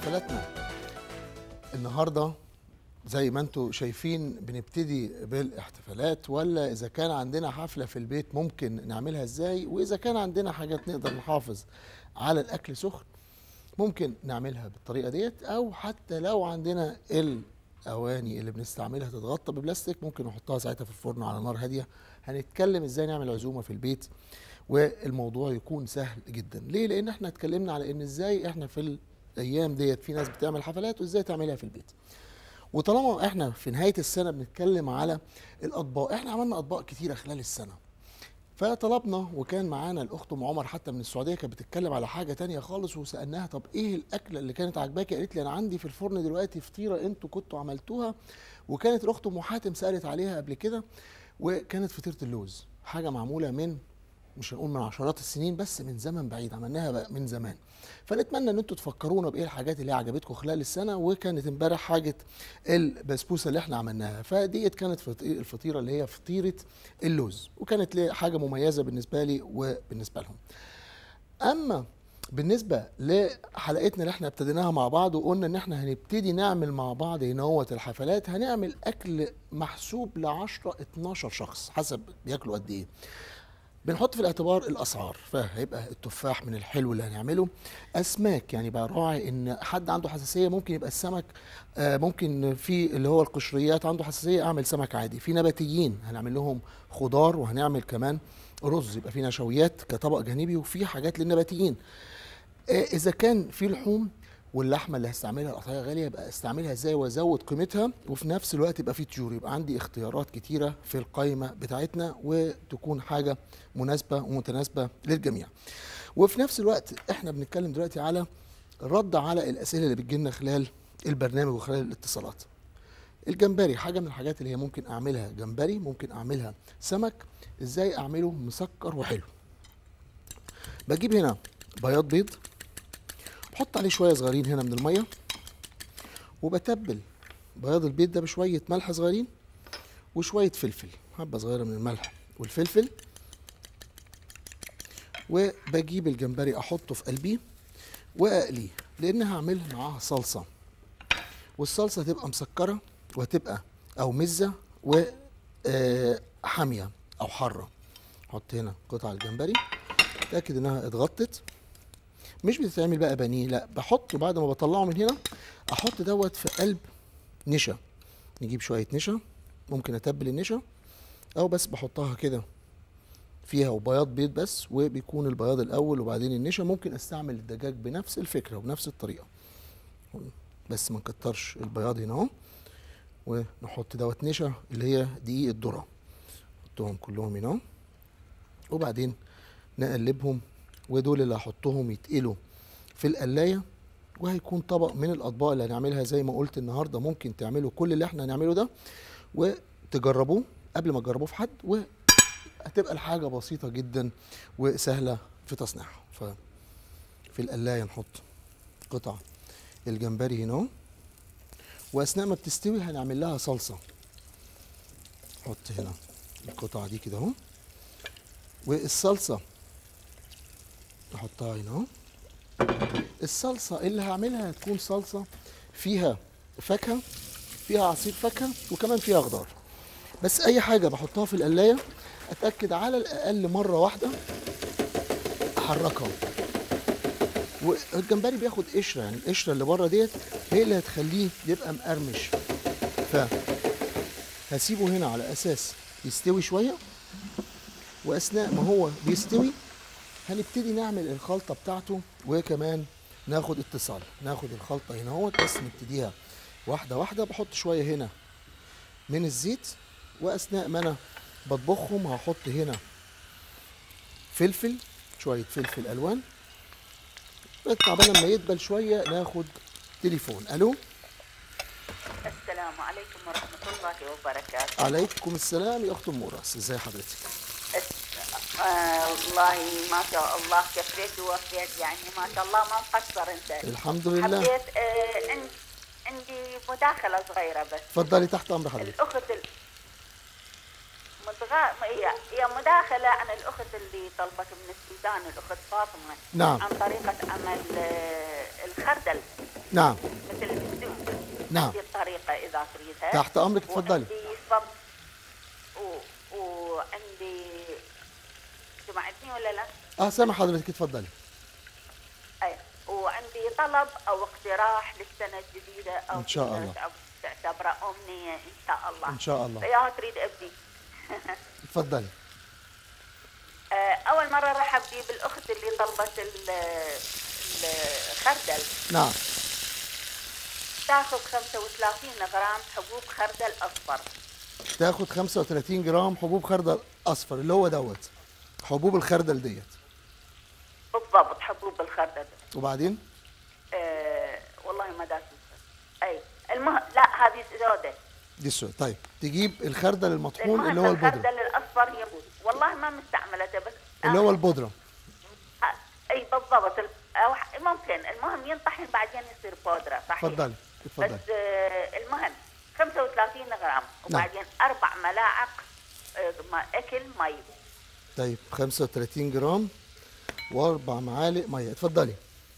احتفالاتنا النهارده زي ما انتم شايفين بنبتدي بالاحتفالات ولا اذا كان عندنا حفله في البيت ممكن نعملها ازاي واذا كان عندنا حاجات نقدر نحافظ على الاكل سخن ممكن نعملها بالطريقه ديت او حتى لو عندنا الاواني اللي بنستعملها تتغطى ببلاستيك ممكن نحطها ساعتها في الفرن على نار هاديه هنتكلم ازاي نعمل عزومه في البيت والموضوع يكون سهل جدا ليه لان احنا اتكلمنا على ان ازاي احنا في الايام ديت في ناس بتعمل حفلات وازاي تعملها في البيت وطالما احنا في نهايه السنه بنتكلم على الاطباق احنا عملنا اطباق كتيره خلال السنه فطلبنا وكان معانا الاخت ام عمر حتى من السعوديه كانت بتتكلم على حاجه تانية خالص وسالناها طب ايه الاكله اللي كانت عاجباكي قالت لي انا عندي في الفرن دلوقتي فطيره انتوا كنتوا عملتوها وكانت الاخت ام حاتم سالت عليها قبل كده وكانت فطيره اللوز حاجه معموله من مش هنقول من عشرات السنين بس من زمن بعيد عملناها بقى من زمان فنتمنى ان انتوا تفكرونا بايه الحاجات اللي عجبتكم خلال السنه وكانت امبارح حاجه البسبوسه اللي احنا عملناها فديت كانت فطي- الفطيره اللي هي فطيره اللوز وكانت لي حاجه مميزه بالنسبه لي وبالنسبه لهم اما بالنسبه لحلقتنا اللي احنا ابتديناها مع بعض وقلنا ان احنا هنبتدي نعمل مع بعض هنا الحفلات هنعمل اكل محسوب ل 10 12 شخص حسب بياكلوا قد ايه بنحط في الاعتبار الاسعار فهيبقى التفاح من الحلو اللي هنعمله اسماك يعني براعي ان حد عنده حساسيه ممكن يبقى السمك آه، ممكن في اللي هو القشريات عنده حساسيه اعمل سمك عادي في نباتيين هنعمل لهم خضار وهنعمل كمان رز يبقى في نشويات كطبق جانبي وفي حاجات للنباتيين آه، اذا كان في لحوم واللحمه اللي هستعملها القطعيه غاليه يبقى استعملها ازاي وازود قيمتها وفي نفس الوقت يبقى في طيور يبقى عندي اختيارات كتيره في القائمه بتاعتنا وتكون حاجه مناسبه ومتناسبه للجميع. وفي نفس الوقت احنا بنتكلم دلوقتي على رد على الاسئله اللي بتجيلنا خلال البرنامج وخلال الاتصالات. الجمبري حاجه من الحاجات اللي هي ممكن اعملها جمبري ممكن اعملها سمك ازاي اعمله مسكر وحلو. بجيب هنا بياض بيض بحط عليه شويه صغيرين هنا من الميه وبتبل بياض البيض ده بشويه ملح صغيرين وشويه فلفل حبه صغيره من الملح والفلفل وبجيب الجمبري احطه في قلبيه واقليه لان هعمل معاها صلصه والصلصه هتبقى مسكره وهتبقى او مزه وحاميه او حاره احط هنا قطع الجمبري اتاكد انها اتغطت مش بتتعمل بقى بانيه لا بحطه بعد ما بطلعه من هنا احط دوت في قلب نشا نجيب شويه نشا ممكن اتبل النشا او بس بحطها كده فيها وبياض بيض بس وبيكون البياض الاول وبعدين النشا ممكن استعمل الدجاج بنفس الفكره وبنفس الطريقه بس ما نكترش البياض هنا اهو ونحط دوت نشا اللي هي دقيق الذره نحطهم كلهم هنا اهو وبعدين نقلبهم ودول اللي هحطهم يتقلوا في القلايه وهيكون طبق من الاطباق اللي هنعملها زي ما قلت النهارده ممكن تعملوا كل اللي احنا هنعمله ده وتجربوه قبل ما تجربوه في حد وهتبقى الحاجه بسيطه جدا وسهله في تصنيعها ففي القلايه نحط قطع الجمبري هنا اهو واثناء ما بتستوي هنعمل لها صلصه نحط هنا القطع دي كده اهو والصلصه احطها هنا اهو الصلصه اللي هعملها هتكون صلصه فيها فاكهه فيها عصير فاكهه وكمان فيها خضار بس اي حاجه بحطها في القلايه اتاكد على الاقل مره واحده احركها والجمبري بياخد قشره يعني القشره اللي بره ديت هي اللي هتخليه يبقى مقرمش ف هسيبه هنا على اساس يستوي شويه واثناء ما هو بيستوي هنبتدي نعمل الخلطه بتاعته وكمان ناخد اتصال ناخد الخلطه هنا اهوت بس نبتديها واحده واحده بحط شويه هنا من الزيت واثناء ما انا بطبخهم هحط هنا فلفل شويه فلفل الوان عقبال لما يدبل شويه ناخد تليفون الو السلام عليكم ورحمة الله وبركاته عليكم السلام يا اخت ام راس ازي حضرتك آه والله ما شاء الله كفيت ووفيت يعني ما شاء الله ما مقصر انت الحمد لله حبيت آه عن- عندي مداخلة صغيرة بس اتفضلي تحت امر حضرتك الأخت ال... مدغا... هي هي مداخلة عن الأخت اللي طلبت من السودان الأخت فاطمة نعم. عن طريقة عمل آه، الخردل نعم مثل السوق نعم. عندي الطريقة إذا تريدها تحت أمرك اتفضلي وعندي صب و... وعندي سمعتني ولا لا؟ اه سامع حضرتك اتفضلي أي وعندي طلب أو اقتراح للسنة الجديدة أو إن شاء الله. تعتبر- تعتبره أمنية إن شاء الله ان شاء الله فياها تريد أبدي اتفضلي آه، أول مرة راح أبدي بالأخت اللي طلبت ال- الخردل نعم تاخذ 35 غرام حبوب خردل أصفر تاخد 35 جرام حبوب خردل اصفر اللي هو دوت حبوب الخردل ديت بالضبط حبوب الخردل وبعدين آه والله ما داس اي المهم لا هذه سودة دي السؤال طيب تجيب الخردل المطحون المهم اللي هو البودره الخردل الاصفر يموت والله ما مستعملته بس اللي هو البودره آه، اي بالضبط ال- أو ح- ممكن المهم ينطحن بعدين يصير بودره صحيح اتفضلي اتفضلي بس آه المهم 35 غرام وبعدين اربع ملاعق آه ما- اكل مي طيب 35 جرام واربع معالق ميه اتفضلي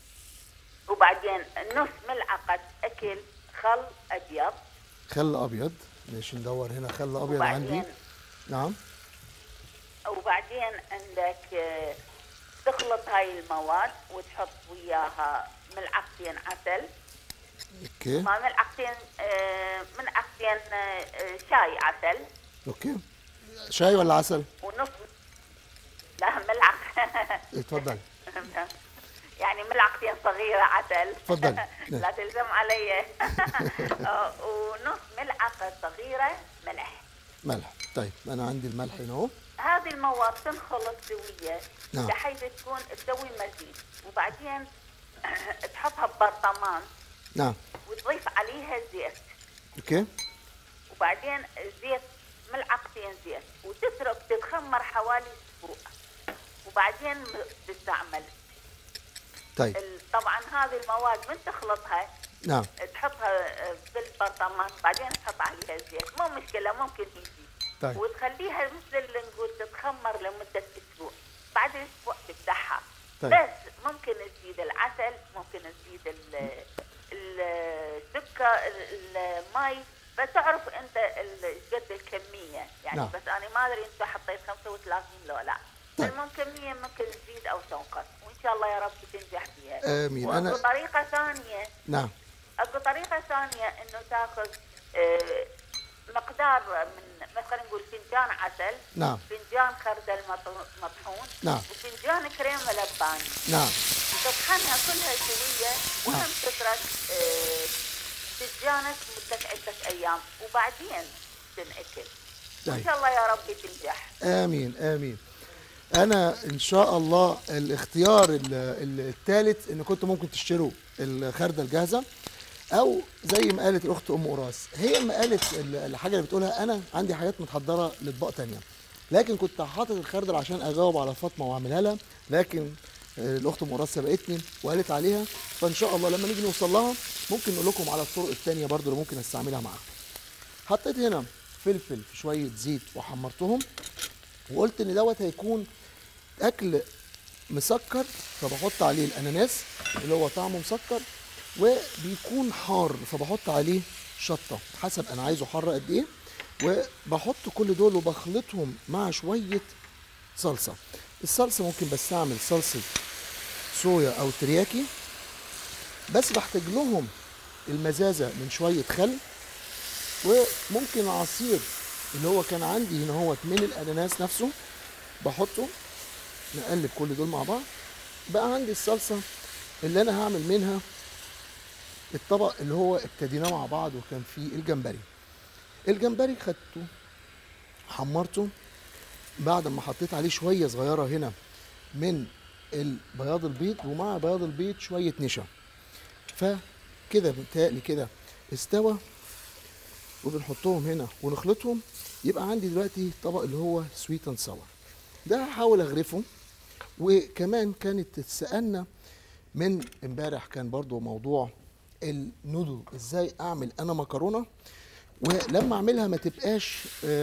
وبعدين نص ملعقه اكل خل ابيض خل ابيض ماشي ندور هنا خل ابيض عندي وبعدين نعم وبعدين عندك آه، تخلط هاي المواد وتحط وياها ملعقتين عسل اوكي ما ملعقتين آه، ملعقتين آه، آه، شاي عسل اوكي شاي ولا عسل ونص لا ملعق اتفضلي يعني ملعقتين صغيرة عسل تفضلي. لا تلزم علي آه، ونص ملعقة صغيرة ملح ملح طيب انا عندي الملح هنا اهو هذه المواد تنخلط سوية نعم. بحيث تكون تسوي مزيج وبعدين تحطها ببرطمان نعم وتضيف عليها زيت اوكي وبعدين زيت ملعقتين زيت وتترك تتخمر حوالي اسبوع وبعدين تستعمل طيب ال- طبعا هذه المواد من تخلطها نعم تحطها بالبرطمان بعدين تحط عليها زيت مو مشكله ممكن يجي طيب. وتخليها مثل اللي نقول تتخمر لمده اسبوع بعد الاسبوع تفتحها طيب. بس ممكن تزيد العسل ممكن تزيد ال- السكر ال- المي بس تعرف انت ال- ايش قد الكميه يعني نعم. بس انا ما ادري انت حطيت 35 لو لا طيب. المهم كميه ممكن تزيد او تنقص وان شاء الله يا رب تنجح فيها آمين. واكو أنا- طريقه ثانيه نعم اكو طريقه ثانيه انه تاخذ آه، مقدار من مثلا نقول فنجان عسل نعم فنجان خردل مط- مطحون نعم. وفنجان كريمه لباني نعم تطحنها كلها سويه نعم. وهم تترك آه، تتجانس مدة عدة أيام وبعدين تنأكل وإن طيب شاء الله يا رب تنجح امين امين انا ان شاء الله الاختيار ال- ال- الثالث ان كنت ممكن تشتروا الخردل جاهزه او زي ما قالت الاخت ام قراص هي ما قالت ال- الحاجه اللي بتقولها انا عندي حاجات متحضره لاطباق تانية لكن كنت حاطط الخردل عشان اجاوب على فاطمه واعملها لها لكن آه، الاخت ام قراص سبقتني وقالت عليها فان شاء الله لما نيجي نوصل لها ممكن نقول لكم على الطرق التانية برضو اللي ممكن استعملها معاها حطيت هنا فلفل في شويه زيت وحمرتهم وقلت ان دوت هيكون اكل مسكر فبحط عليه الاناناس اللي هو طعمه مسكر وبيكون حار فبحط عليه شطه حسب انا عايزه حار قد ايه وبحط كل دول وبخلطهم مع شويه صلصه الصلصه ممكن بستعمل صلصه صويا او ترياكي بس بحتاج لهم المزازه من شويه خل وممكن عصير اللي هو كان عندي هنا هو من الاناناس نفسه بحطه نقلب كل دول مع بعض بقى عندي الصلصه اللي انا هعمل منها الطبق اللي هو ابتديناه مع بعض وكان فيه الجمبري الجمبري خدته حمرته بعد ما حطيت عليه شويه صغيره هنا من البياض البيض ومع بياض البيض شويه نشا فكده بتهيألي كده استوى وبنحطهم هنا ونخلطهم يبقى عندي دلوقتي طبق اللي هو سويت اند ساور ده هحاول اغرفه وكمان كانت تسالنا من امبارح كان برضو موضوع النودل ازاي اعمل انا مكرونه ولما اعملها ما تبقاش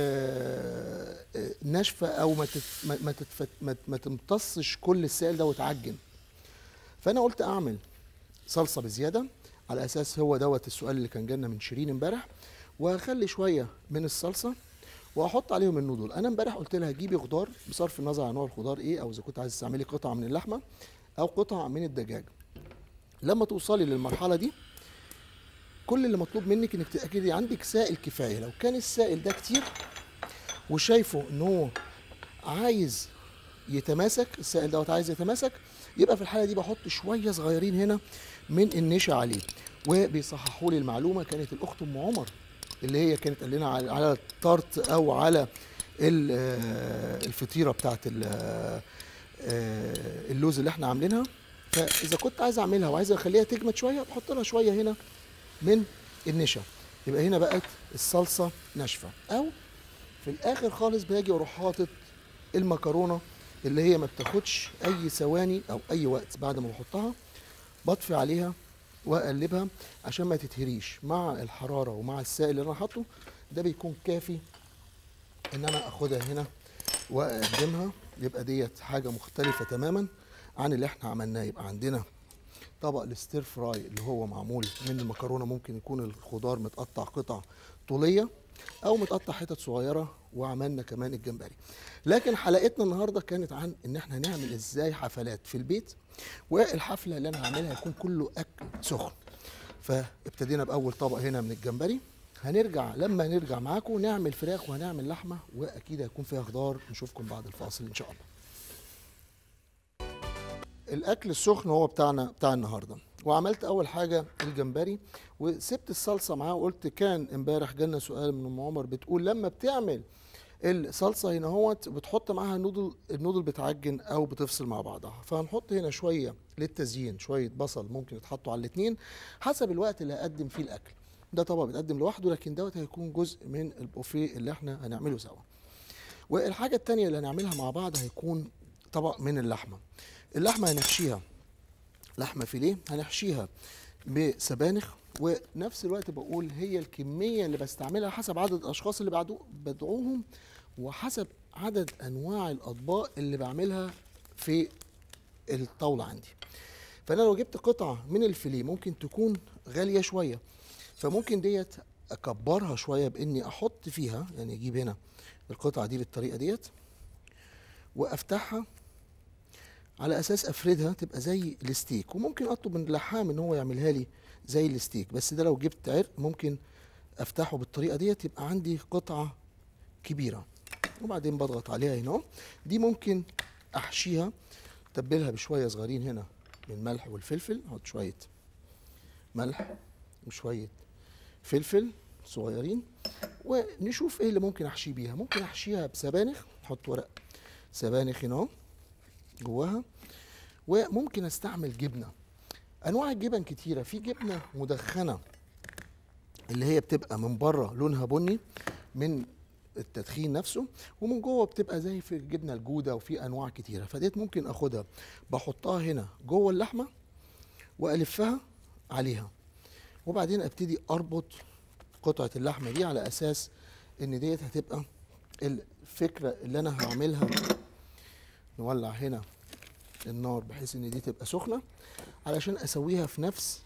آه، آه، ناشفه او ما تت- ما ما تتفت- ما- ما تمتصش كل السائل ده وتعجن فانا قلت اعمل صلصه بزياده على اساس هو دوت السؤال اللي كان جالنا من شيرين امبارح وهخلي شويه من الصلصه واحط عليهم النودل انا امبارح قلت لها جيبي خضار بصرف النظر عن نوع الخضار ايه او اذا كنت عايز تعملي قطعه من اللحمه او قطعه من الدجاج لما توصلي للمرحله دي كل اللي مطلوب منك انك تاكدي عندك سائل كفايه لو كان السائل ده كتير وشايفه ان هو عايز يتماسك السائل دوت عايز يتماسك يبقى في الحاله دي بحط شويه صغيرين هنا من النشا عليه وبيصححوا لي المعلومه كانت الاخت ام عمر اللي هي كانت قال لنا على على الطرت او على ال- آه، الفطيره بتاعت ال- آه، آه، اللوز اللي احنا عاملينها فاذا كنت عايز اعملها وعايز اخليها تجمد شويه بحط لها شويه هنا من النشا يبقى هنا بقت الصلصه ناشفه او في الاخر خالص باجي واروح حاطط المكرونه اللي هي ما بتاخدش اي ثواني او اي وقت بعد ما بحطها بطفي عليها واقلبها عشان ما تتهريش مع الحراره ومع السائل اللي انا حاطه ده بيكون كافي ان انا اخدها هنا واقدمها يبقى ديت حاجه مختلفه تماما عن اللي احنا عملناه يبقى عندنا طبق الستير فراي اللي هو معمول من المكرونه ممكن يكون الخضار متقطع قطع طوليه او متقطع حتت صغيره وعملنا كمان الجمبري لكن حلقتنا النهارده كانت عن ان احنا نعمل ازاي حفلات في البيت والحفله اللي انا هعملها يكون كله اكل سخن فابتدينا باول طبق هنا من الجمبري هنرجع لما نرجع معاكم نعمل فراخ وهنعمل لحمه واكيد هيكون فيها خضار نشوفكم بعد الفاصل ان شاء الله الاكل السخن هو بتاعنا بتاع النهارده وعملت اول حاجه الجمبري وسبت الصلصه معاه وقلت كان امبارح جالنا سؤال من ام عمر بتقول لما بتعمل الصلصه هنا اهوت بتحط معاها النودل النودل بتعجن او بتفصل مع بعضها فهنحط هنا شويه للتزيين شويه بصل ممكن يتحطوا على الاثنين حسب الوقت اللي هقدم فيه الاكل ده طبق بيتقدم لوحده لكن دوت هيكون جزء من البوفيه اللي احنا هنعمله سوا والحاجه التانية اللي هنعملها مع بعض هيكون طبق من اللحمه اللحمه هنحشيها لحمه فيليه هنحشيها بسبانخ ونفس الوقت بقول هي الكميه اللي بستعملها حسب عدد الاشخاص اللي بعدو بدعوهم وحسب عدد انواع الاطباق اللي بعملها في الطاوله عندي فانا لو جبت قطعه من الفيليه ممكن تكون غاليه شويه فممكن ديت اكبرها شويه باني احط فيها يعني اجيب هنا القطعه دي بالطريقه ديت وافتحها على اساس افردها تبقى زي الستيك وممكن اطلب من اللحام ان هو يعملها لي زي الستيك بس ده لو جبت عرق ممكن افتحه بالطريقه ديت يبقى عندي قطعه كبيره وبعدين بضغط عليها هنا دي ممكن احشيها تبلها بشويه صغيرين هنا من الملح والفلفل احط شويه ملح وشويه فلفل صغيرين ونشوف ايه اللي ممكن احشي بيها ممكن احشيها بسبانخ احط ورق سبانخ هنا اهو جواها وممكن استعمل جبنه انواع الجبن كتيره في جبنه مدخنه اللي هي بتبقى من بره لونها بني من التدخين نفسه ومن جوه بتبقى زي في الجبنه الجوده وفي انواع كتيره فديت ممكن اخدها بحطها هنا جوه اللحمه والفها عليها وبعدين ابتدي اربط قطعه اللحمه دي على اساس ان ديت هتبقى الفكره اللي انا هعملها نولع هنا النار بحيث ان دي تبقى سخنه علشان اسويها في نفس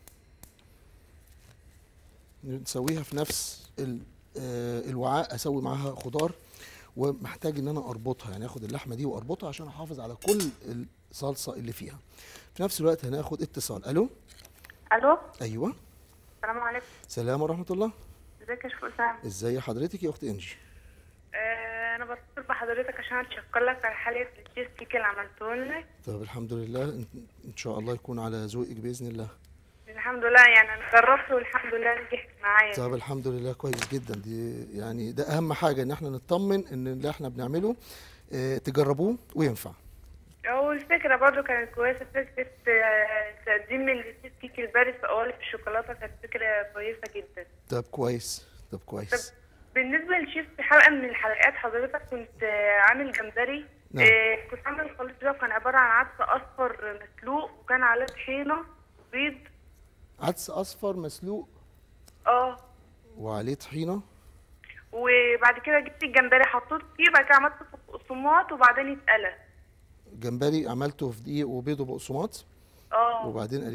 نسويها في نفس ال- آه، الوعاء اسوي معاها خضار ومحتاج ان انا اربطها يعني اخد اللحمه دي واربطها عشان احافظ على كل الصلصه اللي فيها في نفس الوقت هناخد اتصال الو الو ايوه السلام عليكم سلام ورحمه الله ازيك يا شيخ اسامه ازاي حضرتك يا اخت انجي آه انا بتصل بحضرتك عشان اتشكر لك على حلقه التشيز كيك اللي عملته لنا طب الحمد لله ان إن شاء الله يكون على ذوقك باذن الله الحمد لله يعني انا جربت والحمد لله نجحت معايا طب الحمد لله كويس جدا دي يعني ده اهم حاجه ان احنا نطمن ان اللي احنا بنعمله اه تجربوه وينفع هو الفكره برضو كانت كويسه فكره آه، تقديم التشيز كيك البارد في قوالب الشوكولاته كانت فكره كويسه جدا طب كويس طب طب كويس بالنسبه للشيف في حلقه من الحلقات حضرتك كنت آه، عامل جمبري نعم. آه، كنت عامل الخليط ده كان عباره عن عدس اصفر مسلوق وكان عليه طحينه بيض عدس اصفر مسلوق اه وعليه طحينه وبعد كده جبت الجمبري حطيته فيه بعد كده عملته في القسماط وبعدين اتقلى جمبري عملته في دقيق وبيض وبقسماط اه وبعدين قليته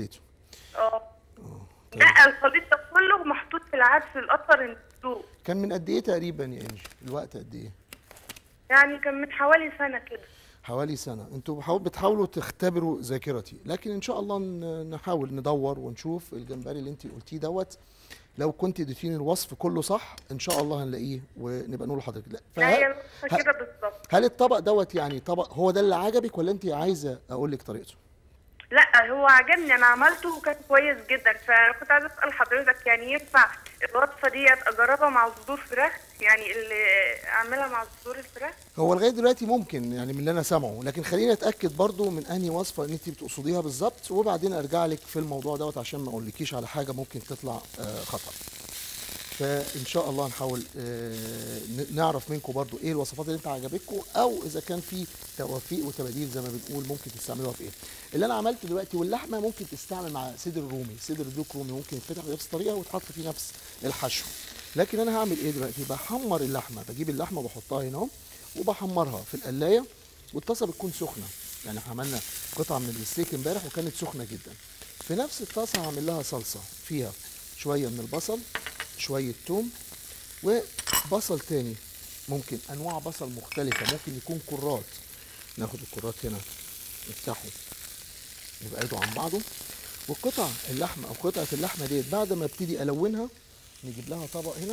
اه لا الخليط ده كله محطوط في العدس الاصفر المسلوق كان من قد ايه تقريبا يا انجي الوقت قد ايه يعني كان من حوالي سنه كده حوالي سنة انتوا بحاول بتحاولوا تختبروا ذاكرتي لكن ان شاء الله ن- نحاول ندور ونشوف الجمبري اللي انت قلتيه دوت لو كنت اديتيني الوصف كله صح ان شاء الله هنلاقيه ونبقى نقول لحضرتك لا لا هي فهل, الوصفة كده بالظبط هل الطبق دوت يعني طبق هو ده اللي عجبك ولا انت عايزه اقول لك طريقته لا هو عجبني انا عملته وكان كويس جدا فكنت عايزه اسال حضرتك يعني ينفع الوصفه ديت اجربها مع صدور فراخ يعني اللي اعملها مع صدور الفراخ هو لغايه دلوقتي ممكن يعني من اللي انا سامعه لكن خليني اتاكد برضو من انهي وصفه ان انت بتقصديها بالظبط وبعدين ارجع لك في الموضوع دوت عشان ما اقولكيش على حاجه ممكن تطلع آه، خطا فان شاء الله نحاول آه، ن- نعرف منكم برضو ايه الوصفات اللي انت عجبتكم او اذا كان في توافيق وتباديل زي ما بنقول ممكن تستعملوها في ايه اللي انا عملته دلوقتي واللحمه ممكن تستعمل مع صدر الرومي صدر الدوك رومي ممكن يتفتح بنفس الطريقه وتحط فيه نفس الحشو لكن انا هعمل ايه دلوقتي بحمر اللحمه بجيب اللحمه وبحطها هنا اهو وبحمرها في القلايه والطاسه بتكون سخنه يعني احنا عملنا قطعه من الستيك امبارح وكانت سخنه جدا في نفس الطاسه هعمل لها صلصه فيها شويه من البصل شويه توم وبصل تاني ممكن انواع بصل مختلفه ممكن يكون كرات ناخد الكرات هنا نفتحه نبعده عن بعضه وقطع اللحمه او قطعه اللحمه ديت بعد ما ابتدي الونها نجيب لها طبق هنا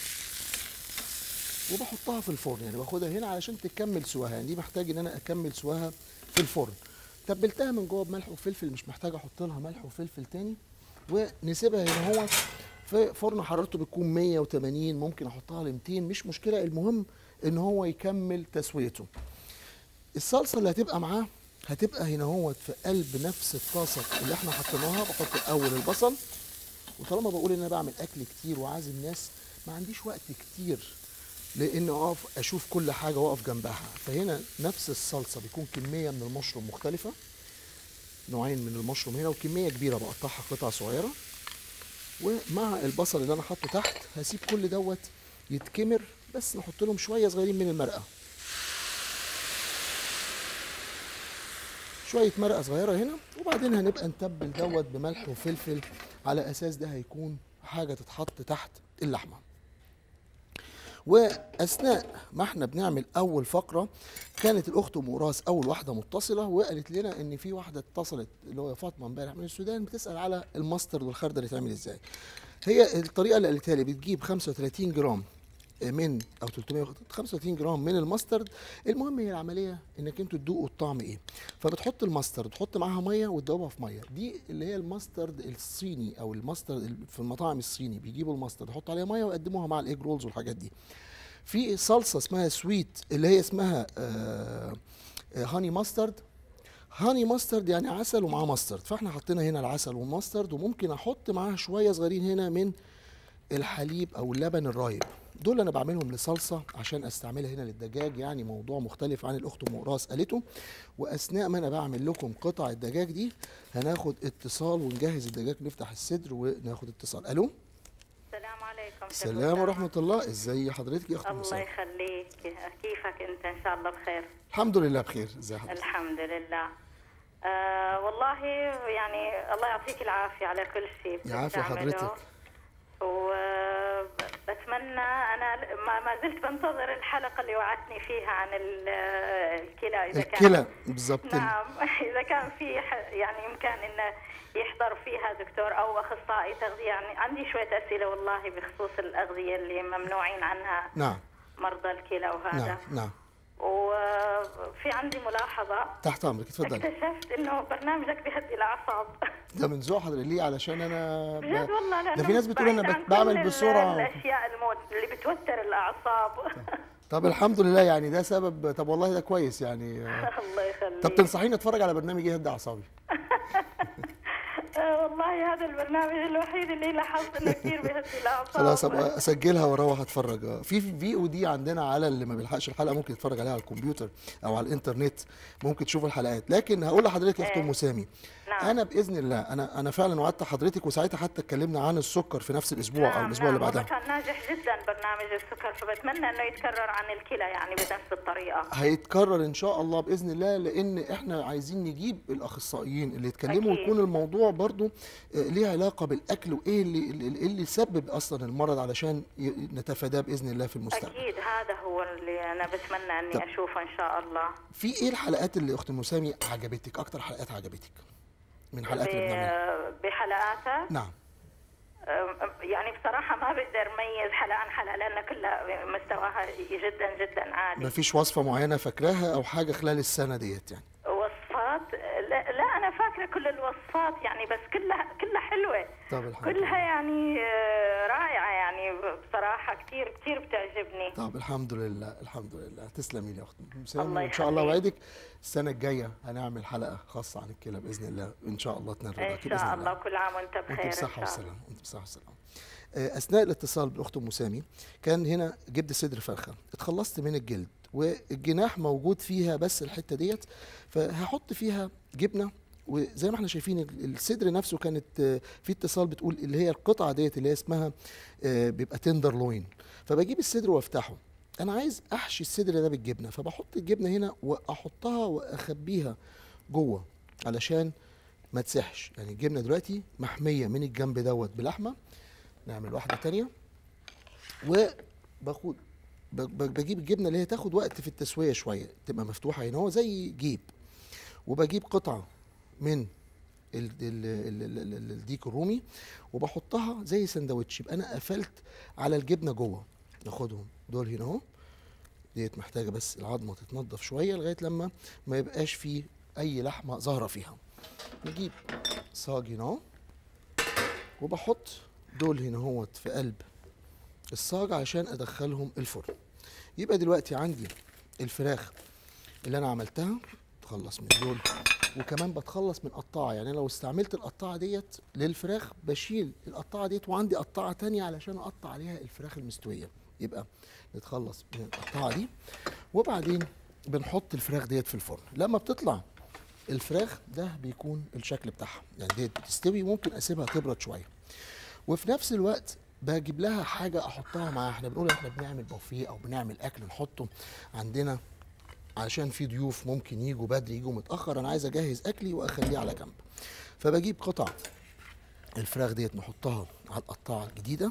وبحطها في الفرن يعني باخدها هنا علشان تكمل سواها يعني دي محتاج ان انا اكمل سواها في الفرن تبلتها من جوه بملح وفلفل مش محتاج احط لها ملح وفلفل تاني ونسيبها هنا هو في فرن حرارته بتكون 180 ممكن احطها ل 200 مش مشكله المهم ان هو يكمل تسويته الصلصه اللي هتبقى معاه هتبقى هنا هو في قلب نفس الطاسه اللي احنا حطيناها بحط الاول البصل وطالما بقول ان انا بعمل اكل كتير وعازم ناس ما عنديش وقت كتير لان اقف اشوف كل حاجه واقف جنبها فهنا نفس الصلصه بيكون كميه من المشروم مختلفه نوعين من المشروم هنا وكميه كبيره بقطعها قطع صغيره ومع البصل اللي انا حاطه تحت هسيب كل دوت يتكمر بس نحط لهم شويه صغيرين من المرقه شويه مرقه صغيره هنا وبعدين هنبقى نتبل دوت بملح وفلفل على اساس ده هيكون حاجه تتحط تحت اللحمه واثناء ما احنا بنعمل اول فقره كانت الاخت ام راس اول واحده متصله وقالت لنا ان في واحده اتصلت اللي هو فاطمه امبارح من السودان بتسال على الماسترد والخردل يتعمل ازاي هي الطريقه اللي قالتها لي بتجيب 35 جرام من او 335 جرام من الماسترد المهم هي العمليه انك انتوا تدوقوا الطعم ايه فبتحط الماسترد تحط معاها ميه وتدوبها في ميه دي اللي هي الماسترد الصيني او الماسترد في المطاعم الصيني بيجيبوا الماسترد يحطوا عليها ميه ويقدموها مع الايج رولز والحاجات دي في صلصه اسمها سويت اللي هي اسمها آه آه هاني ماسترد هاني ماسترد يعني عسل ومعاه ماسترد فاحنا حطينا هنا العسل والماسترد وممكن احط معاها شويه صغيرين هنا من الحليب او اللبن الرايب دول انا بعملهم لصلصه عشان استعملها هنا للدجاج يعني موضوع مختلف عن الاخت ام راس قالته واثناء ما انا بعمل لكم قطع الدجاج دي هناخد اتصال ونجهز الدجاج نفتح الصدر وناخد اتصال الو السلام عليكم السلام ورحمه الله ازي حضرتك يا اخت الله مساء يخليك كيفك انت ان شاء الله بخير الحمد لله بخير ازي حضرتك الحمد لله آه والله يعني الله يعطيك العافيه على كل شيء يعافي بتعمله. حضرتك. وبتمنى انا ما ما زلت بنتظر الحلقه اللي وعدتني فيها عن ال- الكلى اذا كان الكلى بالظبط نعم اذا كان في ح- يعني امكان انه يحضر فيها دكتور او اخصائي تغذيه يعني عندي شويه اسئله والله بخصوص الاغذيه اللي ممنوعين عنها نعم مرضى الكلى وهذا نعم نعم وفي عندي ملاحظه تحت امرك اتفضلي اكتشفت انه برنامجك بيهدي الاعصاب ده من ذوق حضرتك ليه علشان انا ب- بجد والله لأنه ده في ناس بتقول انا بعيد بت- عن بعمل كل بسرعه الاشياء الموت اللي بتوتر الاعصاب طب الحمد لله يعني ده سبب طب والله ده كويس يعني الله يخليك طب تنصحيني اتفرج على برنامج يهدي اعصابي آه، والله هذا البرنامج الوحيد اللي لاحظت انه كثير بيهدي الاعصاب خلاص ابقى اسجلها واروح اتفرج آه. في في او دي عندنا على اللي ما بيلحقش الحلقه ممكن يتفرج عليها على الكمبيوتر او على الانترنت ممكن تشوف الحلقات لكن هقول لحضرتك يا اخت ام سامي نعم. انا باذن الله انا انا فعلا وعدت حضرتك وساعتها حتى اتكلمنا عن السكر في نفس الاسبوع او نعم، الاسبوع اللي نعم، بعدها وكان ناجح جدا برنامج السكر فبتمنى انه يتكرر عن الكلى يعني بنفس الطريقه هيتكرر ان شاء الله باذن الله لان احنا عايزين نجيب الاخصائيين اللي يتكلموا أكيد. ويكون الموضوع برضو آه، ليه علاقه بالاكل وايه اللي اللي اللي يسبب اصلا المرض علشان ي- نتفاداه باذن الله في المستقبل اكيد هذا هو اللي انا بتمنى اني طب. اشوفه ان شاء الله في ايه الحلقات اللي اخت مسامي عجبتك اكتر حلقات عجبتك من الحلقات اللي بنعملها ب- بحلقاتها نعم أم- يعني بصراحة ما بقدر أميز حلقة عن حلقة لأن كلها مستواها جدا جدا عالي مفيش وصفه معينه فاكراها او حاجه خلال السنه ديت يعني وصفات لا, لا أنا فاكرة كل الوصفات يعني بس كلها كلها حلوة طب الحمد كلها لله يعني آه، رائعة يعني بصراحة كتير كتير بتعجبني طب الحمد لله الحمد لله تسلمي لي يا اخت مسامي الله وان شاء الله يخليك. وعدك السنه الجايه هنعمل حلقه خاصه عن الكلى باذن الله ان شاء الله تنال إن رضاك باذن شاء الله الله كل عام وأنت وانت بخير إن بصحه شاء الله وسلامه وانت بصحه وسلامه آه، اثناء الاتصال بالاخت ام سامي كان هنا جبت صدر فرخه اتخلصت من الجلد والجناح موجود فيها بس الحته ديت فهحط فيها جبنه وزي ما احنا شايفين ال- الصدر نفسه كانت آه، في اتصال بتقول اللي هي القطعه ديت اللي هي اسمها آه، بيبقى تندر لوين فبجيب الصدر وافتحه انا عايز احشي الصدر ده بالجبنه فبحط الجبنه هنا واحطها واخبيها جوه علشان ما تسحش يعني الجبنه دلوقتي محميه من الجنب دوت بلحمه نعمل واحده تانية وباخد ب- ب- بجيب الجبنه اللي هي تاخد وقت في التسويه شويه تبقى مفتوحه هنا هو زي جيب وبجيب قطعه من ال- ال- ال- ال- ال- ال- الديك الرومي وبحطها زي سندوتش يبقى انا قفلت على الجبنه جوه ناخدهم دول هنا اهو ديت محتاجه بس العظمه تتنضف شويه لغايه لما ما يبقاش فيه اي لحمه ظاهره فيها نجيب صاج هنا اهو وبحط دول هنا اهوت في قلب الصاج عشان ادخلهم الفرن يبقى دلوقتي عندي الفراخ اللي انا عملتها تخلص من دول وكمان بتخلص من قطاعه يعني أنا لو استعملت القطاعه ديت للفراخ بشيل القطاعه ديت وعندي قطاعه تانية علشان اقطع عليها الفراخ المستويه يبقى نتخلص من القطاعه دي وبعدين بنحط الفراخ ديت في الفرن لما بتطلع الفراخ ده بيكون الشكل بتاعها يعني ديت بتستوي ممكن اسيبها تبرد شويه وفي نفس الوقت بجيب لها حاجه احطها معاها احنا بنقول احنا بنعمل بوفيه او بنعمل اكل نحطه عندنا علشان في ضيوف ممكن يجوا بدري يجوا متاخر انا عايز اجهز اكلي واخليه على جنب فبجيب قطع الفراخ ديت نحطها على القطاعه الجديده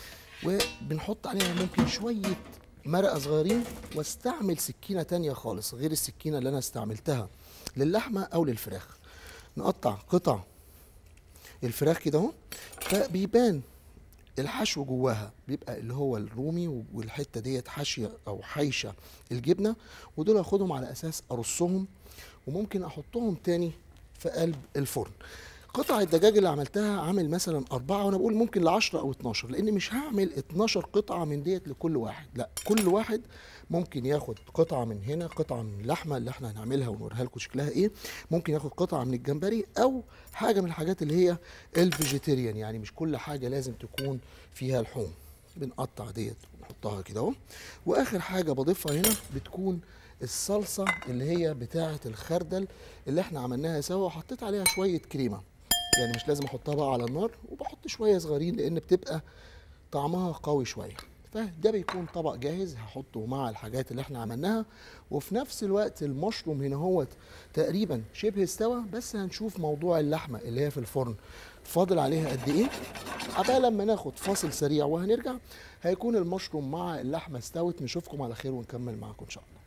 وبنحط عليها ممكن شويه مرقه صغيرين واستعمل سكينه تانية خالص غير السكينه اللي انا استعملتها للحمه او للفراخ نقطع قطع الفراخ كده اهو فبيبان الحشو جواها بيبقى اللي هو الرومي والحته ديت حاشيه او حايشه الجبنه ودول اخدهم على اساس ارصهم وممكن احطهم تاني في قلب الفرن قطع الدجاج اللي عملتها عامل مثلا أربعة وأنا بقول ممكن لعشرة أو 12 لأن مش هعمل 12 قطعة من ديت لكل واحد لا كل واحد ممكن ياخد قطعة من هنا قطعة من اللحمة اللي احنا هنعملها ونوريها لكم شكلها ايه ممكن ياخد قطعة من الجمبري أو حاجة من الحاجات اللي هي الفيجيتيريان يعني مش كل حاجة لازم تكون فيها لحوم بنقطع ديت ونحطها كده اهو واخر حاجه بضيفها هنا بتكون الصلصه اللي هي بتاعه الخردل اللي احنا عملناها سوا وحطيت عليها شويه كريمه يعني مش لازم احطها بقى على النار وبحط شويه صغيرين لان بتبقى طعمها قوي شويه فده بيكون طبق جاهز هحطه مع الحاجات اللي احنا عملناها وفي نفس الوقت المشروم هنا هو تقريبا شبه استوى بس هنشوف موضوع اللحمه اللي هي في الفرن فاضل عليها قد ايه عبال لما ناخد فاصل سريع وهنرجع هيكون المشروم مع اللحمه استوت نشوفكم على خير ونكمل معاكم ان شاء الله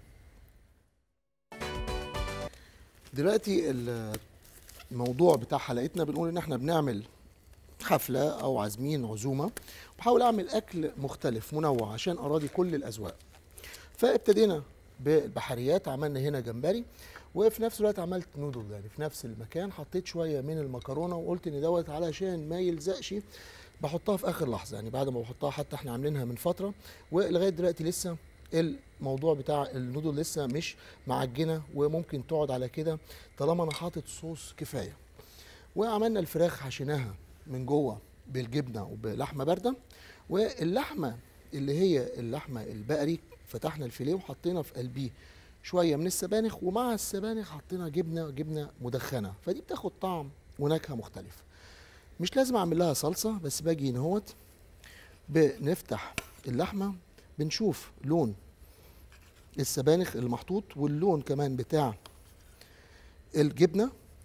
دلوقتي ال- الموضوع بتاع حلقتنا بنقول ان احنا بنعمل حفله او عازمين عزومه بحاول اعمل اكل مختلف منوع عشان اراضي كل الاذواق فابتدينا بالبحريات عملنا هنا جمبري وفي نفس الوقت عملت نودل يعني في نفس المكان حطيت شويه من المكرونه وقلت ان دوت علشان ما يلزقش بحطها في اخر لحظه يعني بعد ما بحطها حتى احنا عاملينها من فتره ولغايه دلوقتي لسه الموضوع بتاع النودل لسه مش معجنه وممكن تقعد على كده طالما انا حاطط صوص كفايه وعملنا الفراخ حشيناها من جوه بالجبنه وبلحمه بارده واللحمه اللي هي اللحمه البقري فتحنا الفيليه وحطينا في قلبيه شويه من السبانخ ومع السبانخ حطينا جبنه جبنه مدخنه فدي بتاخد طعم ونكهه مختلفه مش لازم اعمل لها صلصه بس باجي هنا اهوت بنفتح اللحمه بنشوف لون السبانخ المحطوط واللون كمان بتاع الجبنه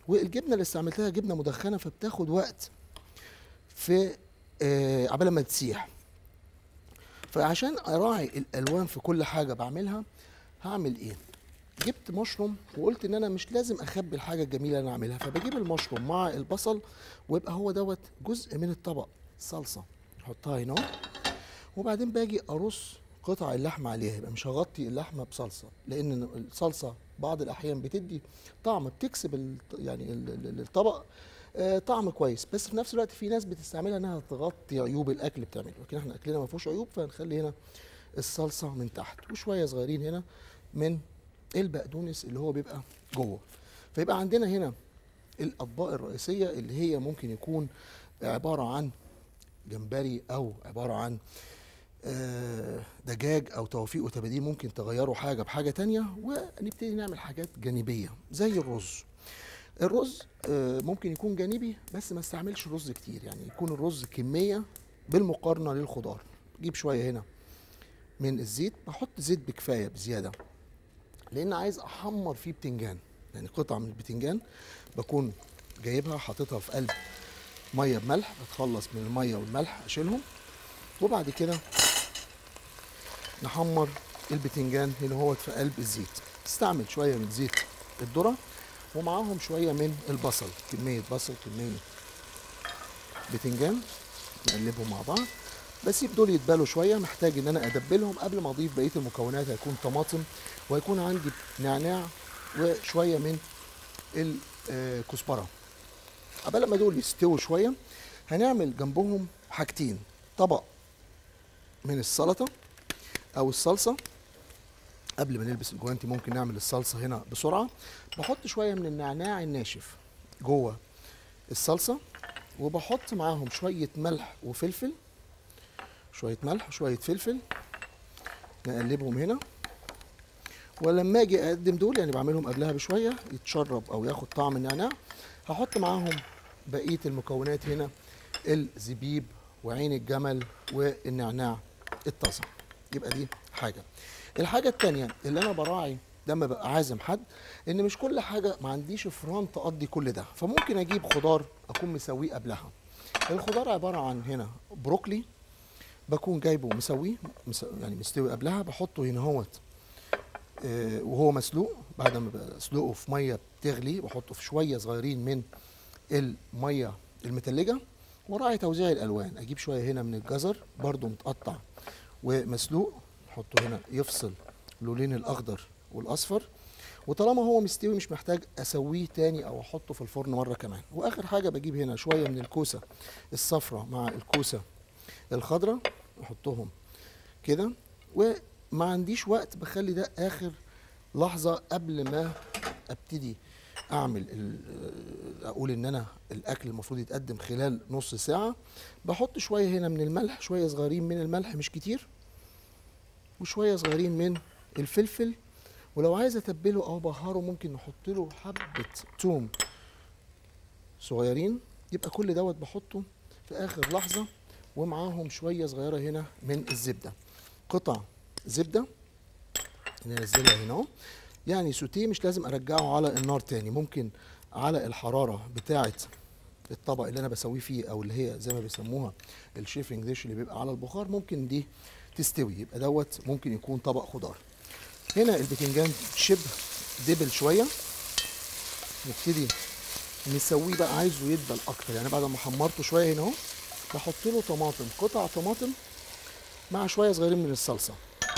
والجبنه اللي استعملتها جبنه مدخنه فبتاخد وقت في آه عبال ما تسيح فعشان اراعي الالوان في كل حاجه بعملها هعمل ايه جبت مشروم وقلت ان انا مش لازم اخبي الحاجه الجميله اللي انا اعملها فبجيب المشروم مع البصل ويبقى هو دوت جزء من الطبق صلصه احطها هنا وبعدين باجي ارص قطع اللحمه عليها يبقى مش هغطي اللحمه بصلصه لان الصلصه بعض الاحيان بتدي طعم بتكسب ال- يعني ال- ال- الطبق آه، طعم كويس بس في نفس الوقت في ناس بتستعملها انها تغطي عيوب الاكل اللي بتعمله لكن احنا اكلنا ما فيهوش عيوب فهنخلي هنا الصلصه من تحت وشويه صغيرين هنا من البقدونس اللي هو بيبقى جوه فيبقى عندنا هنا الاطباق الرئيسيه اللي هي ممكن يكون عباره عن جمبري او عباره عن آه، دجاج او توفيق وتباديل ممكن تغيروا حاجه بحاجه تانية ونبتدي نعمل حاجات جانبيه زي الرز الرز آه، ممكن يكون جانبي بس ما استعملش رز كتير يعني يكون الرز كميه بالمقارنه للخضار جيب شويه هنا من الزيت بحط زيت بكفايه بزياده لان عايز احمر فيه بتنجان يعني قطعه من البتنجان بكون جايبها حاططها في قلب ميه بملح بتخلص من الميه والملح اشيلهم وبعد كده نحمر البتنجان هنا هو في قلب الزيت استعمل شويه من زيت الذره ومعاهم شويه من البصل كميه بصل كميه بتنجان نقلبهم مع بعض بسيب دول يتبالوا شويه محتاج ان انا ادبلهم قبل ما اضيف بقيه المكونات هيكون طماطم وهيكون عندي نعناع وشويه من الكزبره قبل ما دول يستووا شويه هنعمل جنبهم حاجتين طبق من السلطه او الصلصه قبل ما نلبس الجوانتي ممكن نعمل الصلصه هنا بسرعه بحط شويه من النعناع الناشف جوه الصلصه وبحط معاهم شويه ملح وفلفل شويه ملح وشويه فلفل نقلبهم هنا ولما اجي اقدم دول يعني بعملهم قبلها بشويه يتشرب او ياخد طعم النعناع هحط معاهم بقيه المكونات هنا الزبيب وعين الجمل والنعناع الطازه يبقى دي حاجه الحاجه التانية اللي انا براعي لما ببقى عازم حد ان مش كل حاجه ما عنديش فران تقضي كل ده فممكن اجيب خضار اكون مسويه قبلها الخضار عباره عن هنا بروكلي بكون جايبه مسويه مس- يعني مستوي قبلها بحطه هنا هوت آه، وهو مسلوق بعد ما بسلقه في ميه بتغلي بحطه في شويه صغيرين من الميه المتلجه وراعي توزيع الالوان اجيب شويه هنا من الجزر برضو متقطع ومسلوق احطه هنا يفصل اللونين الاخضر والاصفر وطالما هو مستوي مش محتاج اسويه تاني او احطه في الفرن مره كمان واخر حاجه بجيب هنا شويه من الكوسه الصفراء مع الكوسه الخضراء احطهم كده وما عنديش وقت بخلي ده اخر لحظه قبل ما ابتدي اعمل ال- اقول ان انا الاكل المفروض يتقدم خلال نص ساعه بحط شويه هنا من الملح شويه صغيرين من الملح مش كتير وشويه صغيرين من الفلفل ولو عايز اتبله او بهاره ممكن نحط له حبه توم صغيرين يبقى كل دوت بحطه في اخر لحظه ومعاهم شويه صغيره هنا من الزبده قطع زبده ننزلها هنا اهو يعني سوتيه مش لازم ارجعه على النار تاني ممكن على الحراره بتاعه الطبق اللي انا بسويه فيه او اللي هي زي ما بيسموها الشيفنج ديش اللي بيبقى على البخار ممكن دي تستوي يبقى دوت ممكن يكون طبق خضار هنا البتنجان شبه دبل شويه نبتدي نسويه بقى عايزه يدبل اكتر يعني بعد ما حمرته شويه هنا اهو بحط له طماطم قطع طماطم مع شويه صغيرين من الصلصه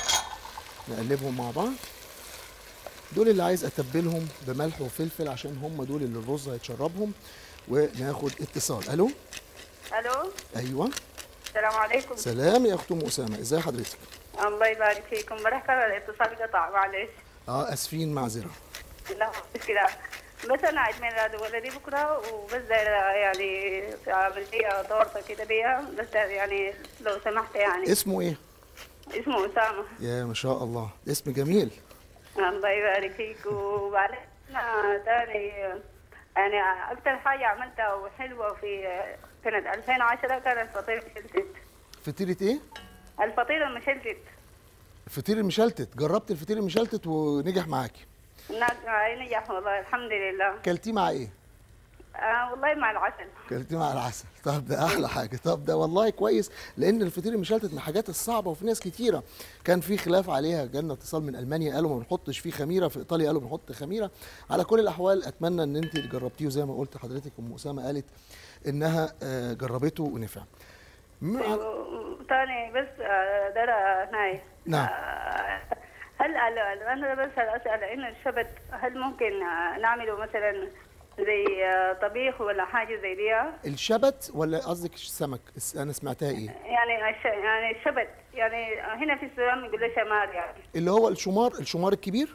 نقلبهم مع بعض دول اللي عايز اتبلهم بملح وفلفل عشان هم دول اللي الرز هيتشربهم وناخد اتصال الو الو ايوه السلام عليكم سلام يا اخت ام اسامه ازي حضرتك الله يبارك فيكم بركة الاتصال قطع معلش اه اسفين معذره لا مشكلة بس انا عيد ميلاد ولدي بكره وبس دايرة يعني اعمل فيها تورته كده بيها بس يعني لو سمحت يعني اسمه ايه اسمه اسامه يا ما شاء الله اسم جميل الله يبارك فيك وبعدين أنا تاني يعني اكثر حاجه عملتها وحلوه في سنه 2010 كانت فطيره مشلتت فطيره ايه الفطيره المشلتت الفطير المشلتت جربت الفطير المشلتت ونجح معاكي نجح والله الحمد لله كلتيه مع ايه آه والله مع العسل كلتيه مع العسل طب ده احلى حاجه طب ده والله كويس لان الفطير المشلتت من الحاجات الصعبه وفي ناس كتيره كان في خلاف عليها جالنا اتصال من المانيا قالوا ما بنحطش فيه خميره في ايطاليا قالوا بنحط خميره على كل الاحوال اتمنى ان انت جربتيه زي ما قلت حضرتك ام اسامه قالت انها آه، جربته ونفع مع- تاني بس آه، ده ناي نعم. آه، هل على- انا بس اسال ان الشبت هل ممكن آه، نعمله مثلا زي آه، طبيخ ولا حاجه زي دي الشبت ولا قصدك السمك الس- انا سمعتها ايه يعني الش... يعني الشبت يعني هنا في السودان بيقولوا شمال يعني اللي هو الشمار الشمار الكبير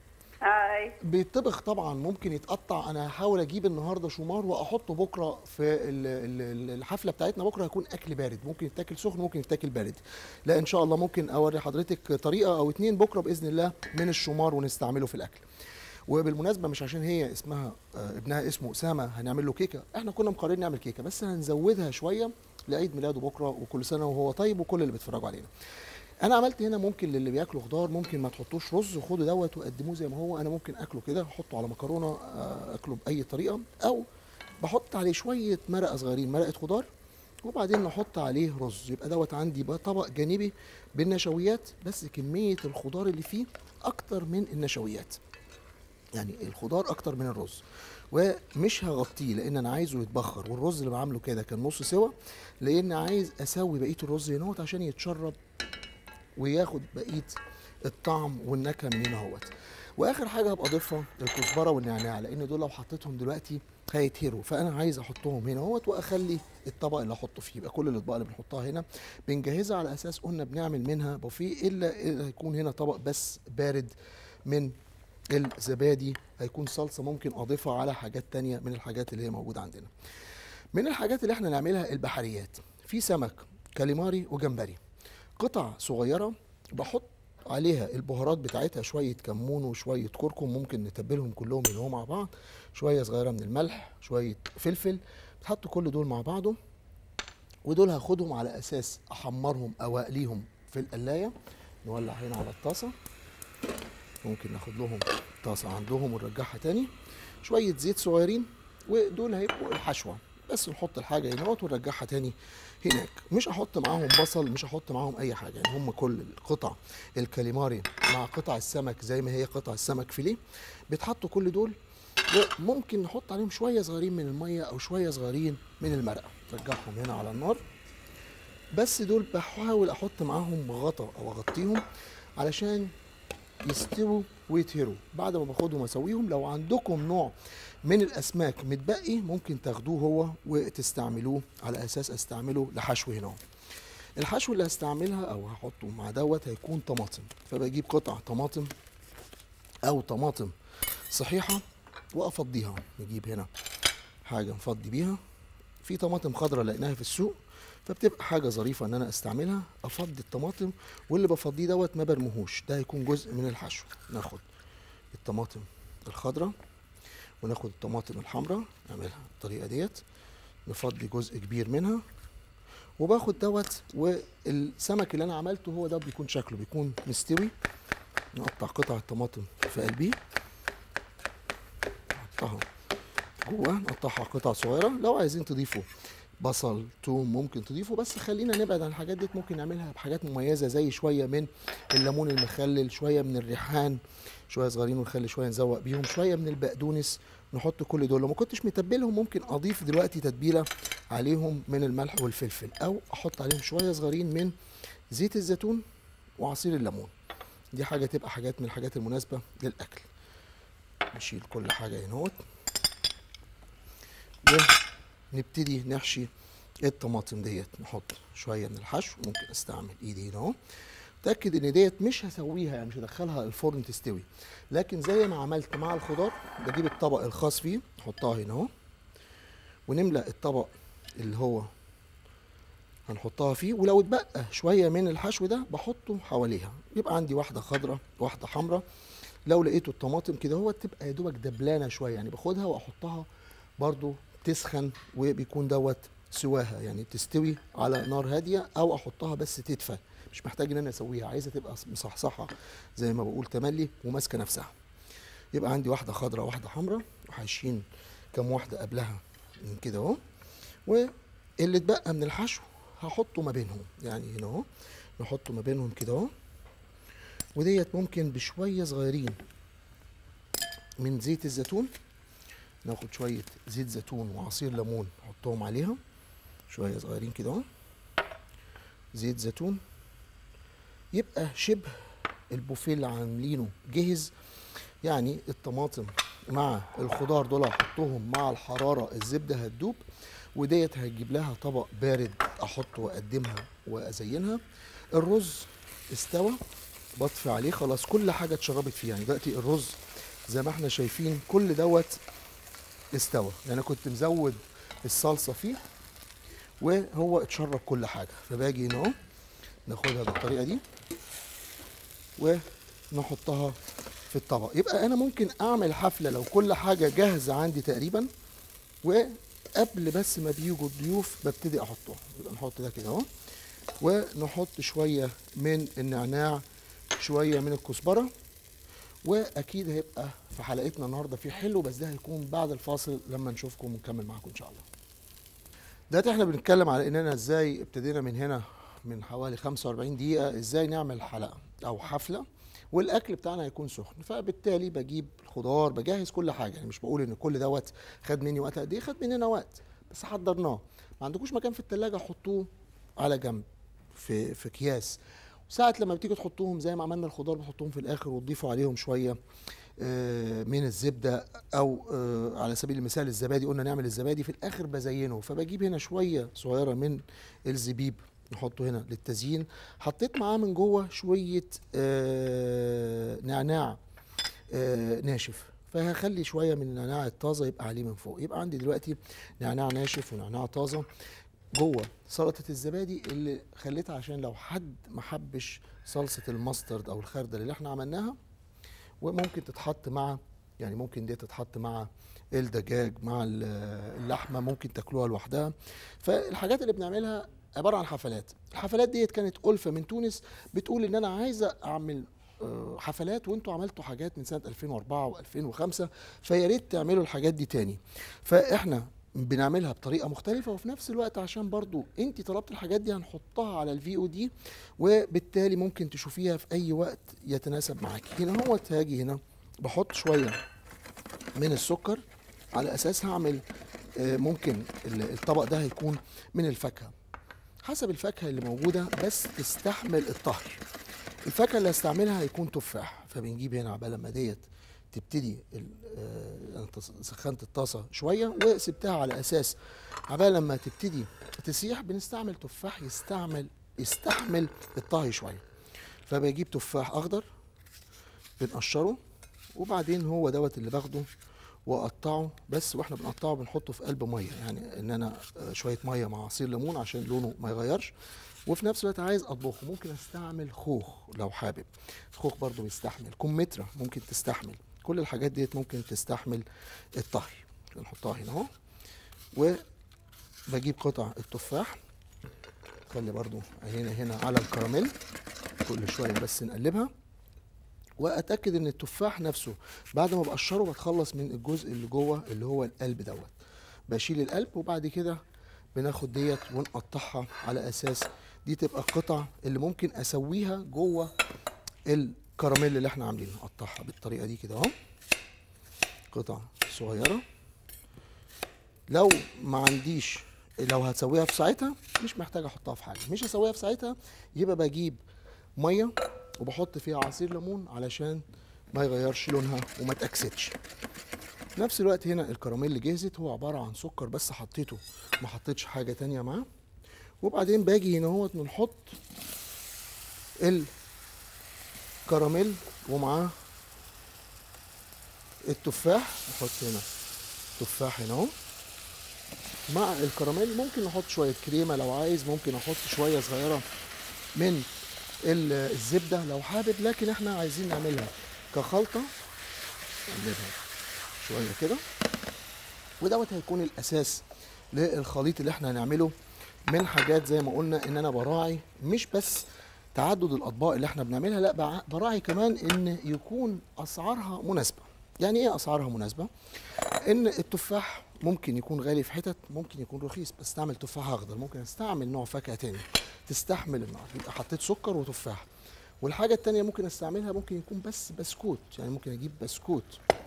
اي بيطبخ طبعا ممكن يتقطع انا هحاول اجيب النهارده شمار واحطه بكره في ال- ال- ال- الحفله بتاعتنا بكره هيكون اكل بارد ممكن يتاكل سخن ممكن يتاكل بارد لا ان شاء الله ممكن اوري حضرتك طريقه او اتنين بكره باذن الله من الشمار ونستعمله في الاكل وبالمناسبه مش عشان هي اسمها آه، ابنها اسمه اسامه هنعمل له كيكه احنا كنا مقررين نعمل كيكه بس هنزودها شويه لعيد ميلاده بكره وكل سنه وهو طيب وكل اللي بيتفرجوا علينا انا عملت هنا ممكن للي بياكلوا خضار ممكن ما تحطوش رز وخدوا دوت وقدموه زي ما هو انا ممكن اكله كده احطه على مكرونه آه، اكله باي طريقه او بحط عليه شويه مرقه صغيرين مرقه خضار وبعدين نحط عليه رز يبقى دوت عندي بقى طبق جانبي بالنشويات بس كميه الخضار اللي فيه اكتر من النشويات يعني الخضار اكتر من الرز ومش هغطيه لان انا عايزه يتبخر والرز اللي بعمله كده كان نص سوا لان عايز اسوي بقيه الرز هنا عشان يتشرب وياخد بقيه الطعم والنكهه من هنا اهوت واخر حاجه هبقى اضيفها الكزبره والنعناع لان دول لو حطيتهم دلوقتي هيتهروا فانا عايز احطهم هنا اهوت واخلي الطبق اللي احطه فيه يبقى كل الاطباق اللي بنحطها هنا بنجهزها على اساس قلنا بنعمل منها بوفيه الا إذا هيكون هنا طبق بس بارد من الزبادي هيكون صلصه ممكن اضيفها على حاجات تانية من الحاجات اللي هي موجوده عندنا من الحاجات اللي احنا نعملها البحريات في سمك كاليماري وجمبري قطع صغيره بحط عليها البهارات بتاعتها شويه كمون وشويه كركم ممكن نتبلهم كلهم اللي هو مع بعض شويه صغيره من الملح شويه فلفل بتحط كل دول مع بعضه ودول هاخدهم على اساس احمرهم او اقليهم في القلايه نولع هنا على الطاسه ممكن ناخد لهم طاسه عندهم ونرجعها تاني شويه زيت صغيرين ودول هيبقوا الحشوه بس نحط الحاجه هنا ونرجعها تاني هناك مش هحط معاهم بصل مش هحط معاهم اي حاجه يعني هم كل القطع الكاليماري مع قطع السمك زي ما هي قطع السمك فيليه بيتحطوا كل دول وممكن نحط عليهم شويه صغيرين من الميه او شويه صغيرين من المرقه نرجعهم هنا على النار بس دول بحاول احط معاهم غطا او اغطيهم علشان يستووا ويتهروا بعد ما باخدهم اسويهم لو عندكم نوع من الاسماك متبقي ممكن تاخدوه هو وتستعملوه على اساس استعمله لحشو هنا الحشو اللي هستعملها او هحطه مع دوت هيكون طماطم فبجيب قطع طماطم او طماطم صحيحه وافضيها نجيب هنا حاجه نفضي بيها في طماطم خضراء لقيناها في السوق فبتبقى حاجه ظريفه ان انا استعملها افضي الطماطم واللي بفضيه دوت ما برميهوش ده هيكون جزء من الحشو ناخد الطماطم الخضراء وناخد الطماطم الحمراء نعملها بالطريقه ديت نفضي جزء كبير منها وباخد دوت والسمك اللي انا عملته هو ده بيكون شكله بيكون مستوي نقطع قطع الطماطم في قلبيه نحطها جوه نقطعها قطع صغيره لو عايزين تضيفوا بصل توم ممكن تضيفوا بس خلينا نبعد عن الحاجات دي ممكن نعملها بحاجات مميزه زي شويه من الليمون المخلل شويه من الريحان شويه صغيرين ونخلي شويه نزوق بيهم شويه من البقدونس نحط كل دول لو ما كنتش متبلهم ممكن اضيف دلوقتي تتبيله عليهم من الملح والفلفل او احط عليهم شويه صغيرين من زيت الزيتون وعصير الليمون دي حاجه تبقى حاجات من الحاجات المناسبه للاكل نشيل كل حاجه هنا اهوت ونبتدي نحشي الطماطم ديت نحط شويه من الحشو ممكن استعمل ايدي هنا اهو تاكد ان ديت مش هسويها يعني مش هدخلها الفرن تستوي لكن زي ما عملت مع الخضار بجيب الطبق الخاص فيه نحطها هنا اهو ونملا الطبق اللي هو هنحطها فيه ولو اتبقى شويه من الحشو ده بحطه حواليها يبقى عندي واحده خضراء واحده حمراء لو لقيتوا الطماطم كده هو تبقى يا دوبك دبلانه شويه يعني باخدها واحطها برضو تسخن وبيكون دوت سواها يعني تستوي على نار هاديه او احطها بس تدفى مش محتاج ان انا اسويها عايزه تبقى مصحصحه زي ما بقول تملي وماسكه نفسها يبقى عندي واحده خضراء واحده حمراء وحاشين كام واحده قبلها من كده اهو واللي اتبقى من الحشو هحطه ما بينهم يعني هنا اهو نحطه ما بينهم كده اهو وديت ممكن بشويه صغيرين من زيت الزيتون ناخد شويه زيت زيتون وعصير ليمون نحطهم عليها شويه صغيرين كده اهو زيت زيتون يبقى شبه البوفيه اللي عاملينه جاهز يعني الطماطم مع الخضار دول هحطهم مع الحراره الزبده هتدوب وديت هتجيب لها طبق بارد احطه واقدمها وازينها الرز استوى بطفي عليه خلاص كل حاجه اتشربت فيه يعني دلوقتي الرز زي ما احنا شايفين كل دوت استوى يعني انا كنت مزود الصلصه فيه وهو اتشرب كل حاجه فباجي هنا اهو ناخدها بالطريقه دي ونحطها في الطبق يبقى انا ممكن اعمل حفله لو كل حاجه جاهزه عندي تقريبا وقبل بس ما بيجوا الضيوف ببتدي احطهم يبقى نحط ده كده اهو ونحط شويه من النعناع شويه من الكزبره واكيد هيبقى في حلقتنا النهارده في حلو بس ده هيكون بعد الفاصل لما نشوفكم ونكمل معاكم ان شاء الله دلوقتي احنا بنتكلم على اننا ازاي ابتدينا من هنا من حوالي 45 دقيقه ازاي نعمل حلقه او حفله والاكل بتاعنا هيكون سخن فبالتالي بجيب الخضار بجهز كل حاجه يعني مش بقول ان كل دوت خد مني وقت قد ايه خد مننا وقت بس حضرناه ما عندكوش مكان في التلاجة حطوه على جنب في في اكياس ساعة لما بتيجي تحطوهم زي ما عملنا الخضار بتحطوهم في الاخر وتضيفوا عليهم شويه آه، من الزبده او آه، على سبيل المثال الزبادي قلنا نعمل الزبادي في الاخر بزينه فبجيب هنا شويه صغيره من الزبيب نحطه هنا للتزيين حطيت معاه من جوه شويه آه، نعناع آه، ناشف فهخلي شويه من النعناع الطازه يبقى عليه من فوق يبقى عندي دلوقتي نعناع ناشف ونعناع طازه جوه سلطه الزبادي اللي خليتها عشان لو حد ما حبش صلصه الماسترد او الخردل اللي احنا عملناها وممكن تتحط مع يعني ممكن دي تتحط مع الدجاج مع ال- اللحمه ممكن تاكلوها لوحدها فالحاجات اللي بنعملها عباره عن حفلات الحفلات ديت كانت ألفة من تونس بتقول ان انا عايزه اعمل آه، حفلات وانتوا عملتوا حاجات من سنه 2004 و2005 فيا ريت تعملوا الحاجات دي تاني فاحنا بنعملها بطريقه مختلفه وفي نفس الوقت عشان برضو انت طلبت الحاجات دي هنحطها على الفي او دي وبالتالي ممكن تشوفيها في اي وقت يتناسب معاكي هنا هو هاجي هنا بحط شويه من السكر على اساس هعمل آه، ممكن ال- الطبق ده هيكون من الفاكهه حسب الفاكهه اللي موجوده بس تستحمل الطهي الفاكهه اللي هستعملها هيكون تفاح فبنجيب هنا عبال ما ديت تبتدي ال- آه، أنا تص- سخنت الطاسه شويه وسبتها على اساس عبال لما تبتدي تسيح بنستعمل تفاح يستعمل يستحمل الطهي شويه فبجيب تفاح اخضر بنقشره وبعدين هو دوت اللي باخده واقطعه بس واحنا بنقطعه بنحطه في قلب ميه يعني ان انا آه، شويه ميه مع عصير ليمون عشان لونه ما يغيرش وفي نفس الوقت عايز اطبخه ممكن استعمل خوخ لو حابب الخوخ برضو بيستحمل كمثرى ممكن تستحمل كل الحاجات ديت ممكن تستحمل الطهي نحطها هنا اهو وبجيب قطع التفاح خلي برضو عينينا هنا على الكراميل كل شويه بس نقلبها واتاكد ان التفاح نفسه بعد ما بقشره بتخلص من الجزء اللي جوه اللي هو القلب دوت بشيل القلب وبعد كده بناخد ديت ونقطعها على اساس دي تبقى القطع اللي ممكن اسويها جوه الكراميل اللي احنا عاملينه اقطعها بالطريقه دي كده اهو قطع صغيره لو ما عنديش لو هتسويها في ساعتها مش محتاج احطها في حاجه مش هسويها في ساعتها يبقى بجيب ميه وبحط فيها عصير ليمون علشان ما يغيرش لونها وما تاكسدش في نفس الوقت هنا الكراميل اللي جهزت هو عباره عن سكر بس حطيته ما حطيتش حاجه تانية معاه وبعدين باجي هنا اهوت بنحط الكراميل ومعاه التفاح نحط هنا تفاح هنا اهو مع الكراميل ممكن نحط شويه كريمه لو عايز ممكن احط شويه صغيره من ال- الزبده لو حابب لكن احنا عايزين نعملها كخلطه نقلبها شويه كده ودوت هيكون الاساس للخليط اللي احنا هنعمله من حاجات زي ما قلنا ان انا براعي مش بس تعدد الاطباق اللي احنا بنعملها لا بع- براعي كمان ان يكون اسعارها مناسبه يعني ايه اسعارها مناسبه ان التفاح ممكن يكون غالي في حتت ممكن يكون رخيص بستعمل تفاح اخضر ممكن استعمل نوع فاكهه تاني تستحمل النار يبقى حطيت سكر وتفاح والحاجه التانيه ممكن استعملها ممكن يكون بس بسكوت يعني ممكن اجيب بسكوت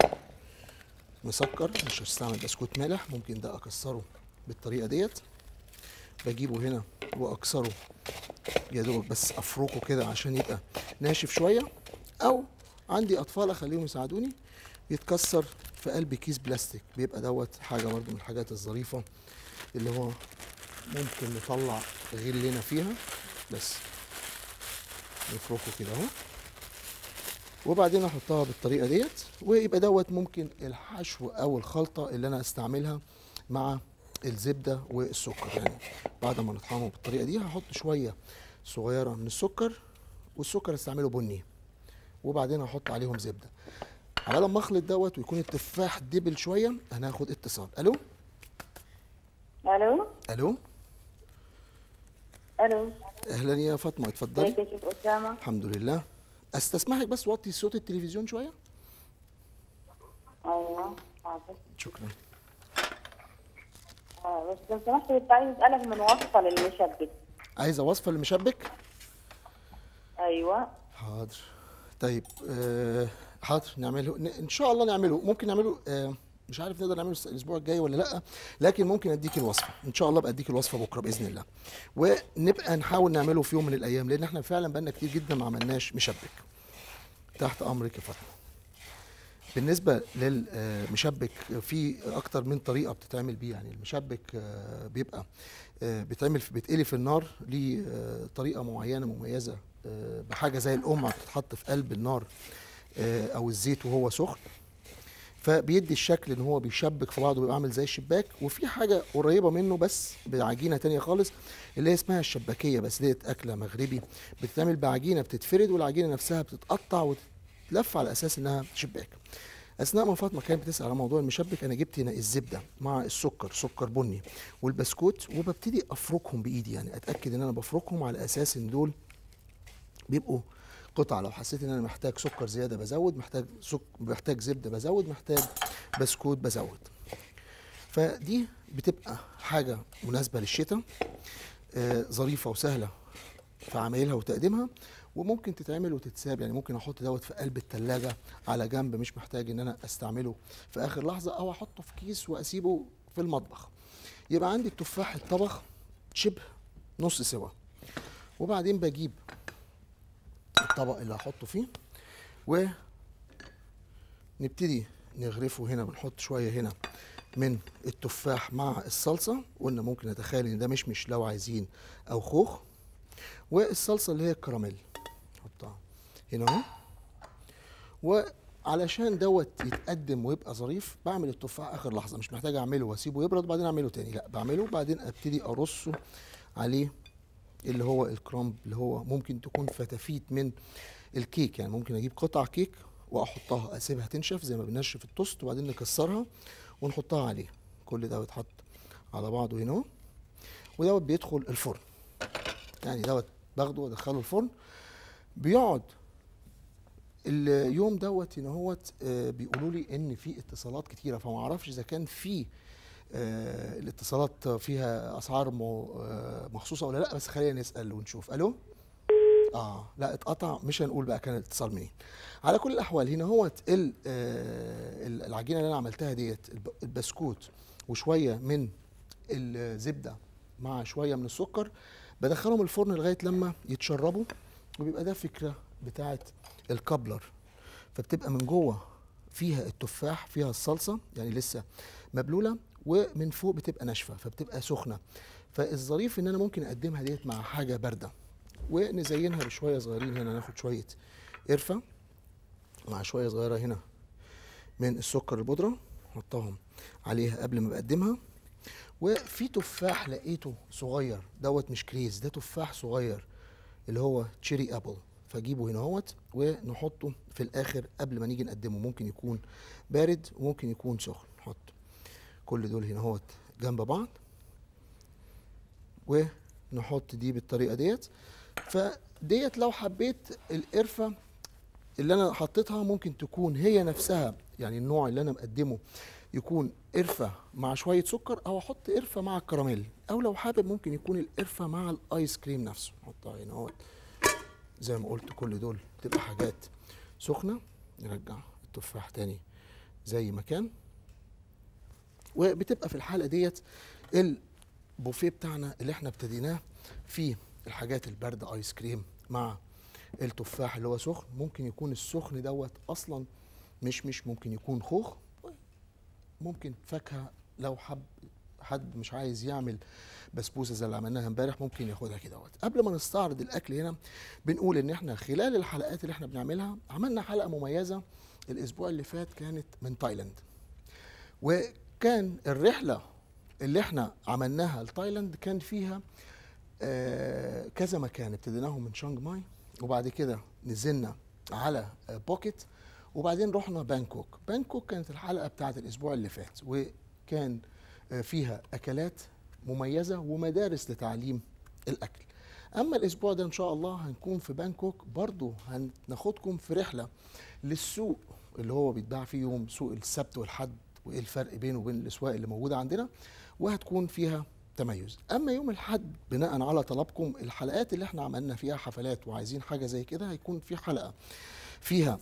مسكر مش هستعمل بسكوت مالح ممكن ده اكسره بالطريقه ديت بجيبه هنا واكسره يا دوبك بس افركه كده عشان يبقى ناشف شويه او عندي اطفال اخليهم يساعدوني يتكسر في قلب كيس بلاستيك بيبقى دوت حاجه برضو من الحاجات الظريفه اللي هو ممكن نطلع غلنا فيها بس نفركه كده اهو وبعدين احطها بالطريقه ديت ويبقى دوت ممكن الحشو او الخلطه اللي انا استعملها مع الزبده والسكر يعني بعد ما نطحنه بالطريقه دي هحط شويه صغيره من السكر والسكر استعمله بني وبعدين هحط عليهم زبده على لما اخلط دوت ويكون التفاح دبل شويه هناخد اتصال الو الو الو الو اهلا يا فاطمه اتفضلي ازيك يا شيخ اسامه الحمد لله استسمحك بس وطي صوت التلفزيون شويه ايوه حاضر شكرا آه، بس لو سمحت كنت عايز اسالك من وصفه للمشبك عايزه وصفه للمشبك ايوه حاضر طيب آه حاضر نعمله ن- ان شاء الله نعمله ممكن نعمله آه مش عارف نقدر نعمله الس- الاسبوع الجاي ولا لا لكن ممكن اديك الوصفه ان شاء الله ابقى اديك الوصفه بكره باذن الله ونبقى نحاول نعمله في يوم من الايام لان احنا فعلا بقالنا كتير جدا ما عملناش مشبك تحت امرك يا فاطمه بالنسبه للمشبك في اكتر من طريقه بتتعمل بيه يعني المشبك آه، بيبقى آه، بيتعمل في بيتقلي في النار ليه آه، طريقه معينه مميزه آه، بحاجه زي القمع بتتحط في قلب النار آه، او الزيت وهو سخن فبيدي الشكل ان هو بيشبك في بعضه بيبقى عامل زي الشباك وفي حاجه قريبه منه بس بعجينه تانية خالص اللي هي اسمها الشباكيه بس ديت اكله مغربي بتتعمل بعجينه بتتفرد والعجينه نفسها بتتقطع وتتلف على اساس انها شباك اثناء ما فاطمه كانت بتسال على موضوع المشبك انا جبت هنا الزبده مع السكر سكر بني والبسكوت وببتدي افركهم بايدي يعني اتاكد ان انا بفركهم على اساس ان دول بيبقوا قطع لو حسيت ان انا محتاج سكر زياده بزود محتاج سك... محتاج زبده بزود محتاج بسكوت بزود فدي بتبقى حاجه مناسبه للشتاء آه ظريفه وسهله في عمايلها وتقديمها وممكن تتعمل وتتساب يعني ممكن احط دوت في قلب التلاجة على جنب مش محتاج ان انا استعمله في اخر لحظه او احطه في كيس واسيبه في المطبخ يبقى عندي التفاح الطبخ شبه نص سوا وبعدين بجيب الطبق اللي هحطه فيه ونبتدي نغرفه هنا بنحط شويه هنا من التفاح مع الصلصه قلنا ممكن نتخيل ان ده مشمش لو عايزين او خوخ والصلصه اللي هي الكراميل نحطها هنا اهو وعلشان دوت يتقدم ويبقى ظريف بعمل التفاح اخر لحظه مش محتاج اعمله واسيبه يبرد وبعدين اعمله تاني لا بعمله وبعدين ابتدي ارصه عليه اللي هو الكرامب اللي هو ممكن تكون فتافيت من الكيك يعني ممكن اجيب قطع كيك واحطها اسيبها تنشف زي ما بنشف التوست وبعدين نكسرها ونحطها عليه كل ده بيتحط على بعضه هنا اهو ودوت بيدخل الفرن يعني دوت باخده وادخله الفرن بيقعد اليوم دوت هنا هوت آه، بيقولوا لي ان في اتصالات كتيره فما اعرفش اذا كان في آه، الاتصالات فيها اسعار مو- آه، مخصوصه ولا لا بس خلينا نسال ونشوف الو اه لا اتقطع مش هنقول بقى كان الاتصال منين على كل الاحوال هنا هوت ال- آه، ال- العجينه اللي انا عملتها ديت الب- البسكوت وشويه من الزبده مع شويه من السكر بدخلهم الفرن لغايه لما يتشربوا وبيبقى ده فكره بتاعه الكابلر فبتبقى من جوه فيها التفاح فيها الصلصه يعني لسه مبلوله ومن فوق بتبقى ناشفه فبتبقى سخنه فالظريف ان انا ممكن اقدمها ديت مع حاجه بارده ونزينها بشويه صغيرين هنا ناخد شويه قرفه مع شويه صغيره هنا من السكر البودره نحطهم عليها قبل ما بقدمها وفي تفاح لقيته صغير دوت مش كريز ده تفاح صغير اللي هو تشيري ابل فاجيبه هنا اهوت ونحطه في الاخر قبل ما نيجي نقدمه ممكن يكون بارد وممكن يكون سخن نحط كل دول هنا اهوت جنب بعض ونحط دي بالطريقه ديت فديت لو حبيت القرفه اللي انا حطيتها ممكن تكون هي نفسها يعني النوع اللي انا مقدمه يكون قرفه مع شويه سكر او احط قرفه مع الكراميل او لو حابب ممكن يكون القرفه مع الايس كريم نفسه احطها هنا اهوت زي ما قلت كل دول تبقى حاجات سخنه نرجع التفاح تاني زي ما كان وبتبقى في الحاله ديت البوفيه بتاعنا اللي احنا ابتديناه فيه الحاجات البارده ايس كريم مع التفاح اللي هو سخن ممكن يكون السخن دوت اصلا مش مش ممكن يكون خوخ ممكن فاكهه لو حب حد مش عايز يعمل بسبوسه زي اللي عملناها امبارح ممكن ياخدها كده وقت قبل ما نستعرض الاكل هنا بنقول ان احنا خلال الحلقات اللي احنا بنعملها عملنا حلقه مميزه الاسبوع اللي فات كانت من تايلاند وكان الرحله اللي احنا عملناها لتايلاند كان فيها آه كذا مكان ابتديناهم من شانج ماي وبعد كده نزلنا على آه بوكيت وبعدين رحنا بانكوك بانكوك كانت الحلقه بتاعت الاسبوع اللي فات وكان آه فيها اكلات مميزه ومدارس لتعليم الاكل اما الاسبوع ده ان شاء الله هنكون في بانكوك برضو هناخدكم في رحله للسوق اللي هو بيتباع فيه يوم سوق السبت والحد وايه الفرق بينه وبين الاسواق اللي موجوده عندنا وهتكون فيها تميز اما يوم الحد بناء على طلبكم الحلقات اللي احنا عملنا فيها حفلات وعايزين حاجه زي كده هيكون في حلقه فيها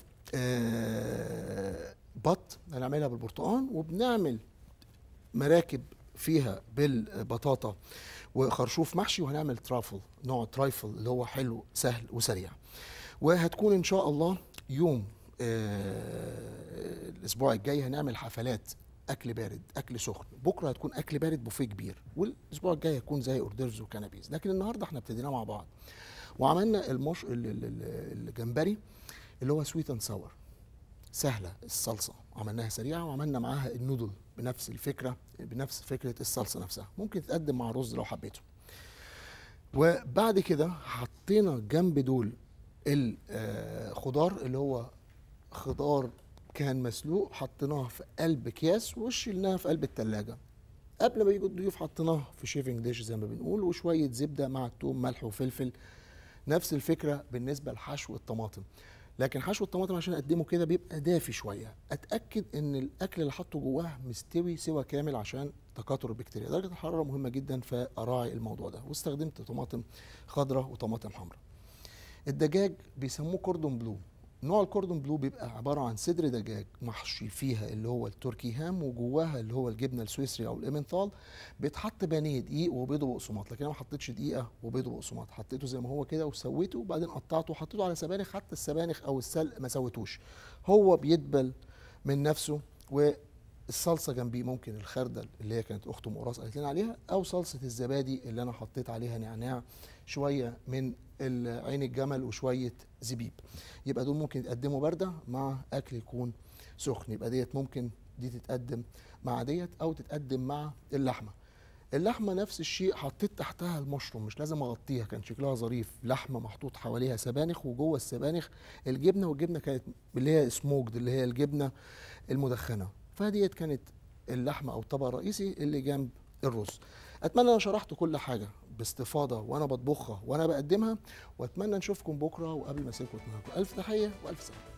آه بط هنعملها بالبرتقال وبنعمل مراكب فيها بالبطاطا وخرشوف محشي وهنعمل ترافل نوع ترايفل اللي هو حلو سهل وسريع وهتكون ان شاء الله يوم آه الاسبوع الجاي هنعمل حفلات اكل بارد اكل سخن بكره هتكون اكل بارد بوفيه كبير والاسبوع الجاي هيكون زي اوردرز وكنابيز لكن النهارده احنا ابتدينا مع بعض وعملنا المش... الجمبري اللي هو سويت اند ساور سهله الصلصه عملناها سريعه وعملنا معاها النودل بنفس الفكره بنفس فكره الصلصه نفسها ممكن تتقدم مع رز لو حبيته وبعد كده حطينا جنب دول الخضار اللي هو خضار كان مسلوق حطيناه في قلب اكياس وشيلناها في قلب التلاجة قبل ما يجوا الضيوف حطيناه في شيفنج ديش زي ما بنقول وشويه زبده مع الثوم ملح وفلفل نفس الفكره بالنسبه لحشو الطماطم لكن حشو الطماطم عشان اقدمه كده بيبقى دافي شويه اتاكد ان الاكل اللي حاطه جواه مستوي سوى كامل عشان تكاثر البكتيريا درجه الحراره مهمه جدا فاراعي الموضوع ده واستخدمت طماطم خضراء وطماطم حمراء الدجاج بيسموه كوردون بلو نوع الكوردون بلو بيبقى عباره عن صدر دجاج محشي فيها اللي هو التركي هام وجواها اللي هو الجبنه السويسري او الامنثال بيتحط بانيه دقيق وبيض وبقسماط لكن انا ما حطيتش دقيقه وبيض وبقسماط حطيته زي ما هو كده وسويته وبعدين قطعته وحطيته على سبانخ حتى السبانخ او السلق ما سويتوش هو بيدبل من نفسه والصلصه جنبيه ممكن الخردل اللي هي كانت اخت ام قراص قالت لنا عليها او صلصه الزبادي اللي انا حطيت عليها نعناع شويه من عين الجمل وشويه زبيب يبقى دول ممكن يتقدموا بارده مع اكل يكون سخن يبقى ديت ممكن دي تتقدم مع ديت او تتقدم مع اللحمه اللحمه نفس الشيء حطيت تحتها المشروم مش لازم اغطيها كان شكلها ظريف لحمه محطوط حواليها سبانخ وجوه السبانخ الجبنه والجبنه كانت اللي هي سموكد اللي هي الجبنه المدخنه فديت كانت اللحمه او الطبق الرئيسي اللي جنب الرز اتمنى انا شرحت كل حاجه باستفاضه وانا بطبخها وانا بقدمها واتمنى نشوفكم بكره وقبل ما اسيبكم الف تحيه والف سلامه